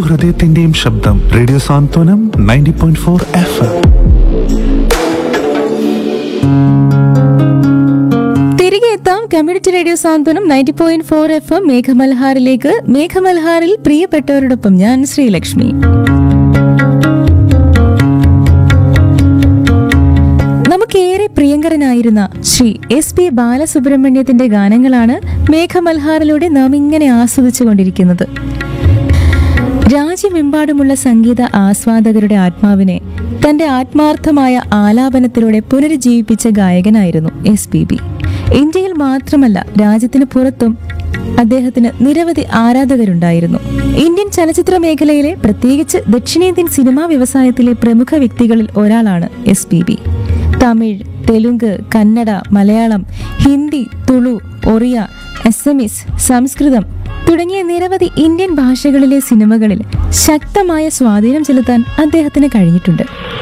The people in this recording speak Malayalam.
ഹൃദയത്തിന്റെയും ശബ്ദം radio Santhwanam ninety point four F M തിരികെ എത്താം community radio Santhwanam ninety point four F M മേഘമൽഹാറിലേക്ക് മേഘമൽഹാറിൽ പ്രിയപ്പെട്ടവരോടൊപ്പം ഞാൻ ശ്രീലക്ഷ്മി നമുക്കേറെ പ്രിയങ്കരനായിരുന്ന ശ്രീ എസ് പി ബാലസുബ്രഹ്മണ്യത്തിന്റെ ഗാനങ്ങളാണ് മേഘമൽഹാറിലൂടെ നാം ഇങ്ങനെ ആസ്വദിച്ചുകൊണ്ടിരിക്കുന്നത് രാജ്യമെമ്പാടുമുള്ള സംഗീത ആസ്വാദകരുടെ ആത്മാവിനെ തന്റെ ആത്മാർത്ഥമായ ആലാപനത്തിലൂടെ പുനരുജ്ജീവിപ്പിച്ച ഗായകനായിരുന്നു എസ് പി ബി ഇന്ത്യയിൽ മാത്രമല്ല രാജ്യത്തിന് പുറത്തും അദ്ദേഹത്തിന് നിരവധി ആരാധകരുണ്ടായിരുന്നു ഇന്ത്യൻ ചലച്ചിത്ര മേഖലയിലെ പ്രത്യേകിച്ച് ദക്ഷിണേന്ത്യൻ സിനിമാ വ്യവസായത്തിലെ പ്രമുഖ വ്യക്തികളിൽ ഒരാളാണ് S P B Tamil Telugu Kannada Malayalam Hindi Tulu Oriya Assamese സംസ്കൃതം തുടങ്ങിയ നിരവധി ഇന്ത്യൻ ഭാഷകളിലെ സിനിമകളിൽ ശക്തമായ സ്വാധീനം ചെലുത്താൻ അദ്ദേഹത്തിന് കഴിഞ്ഞിട്ടുണ്ട്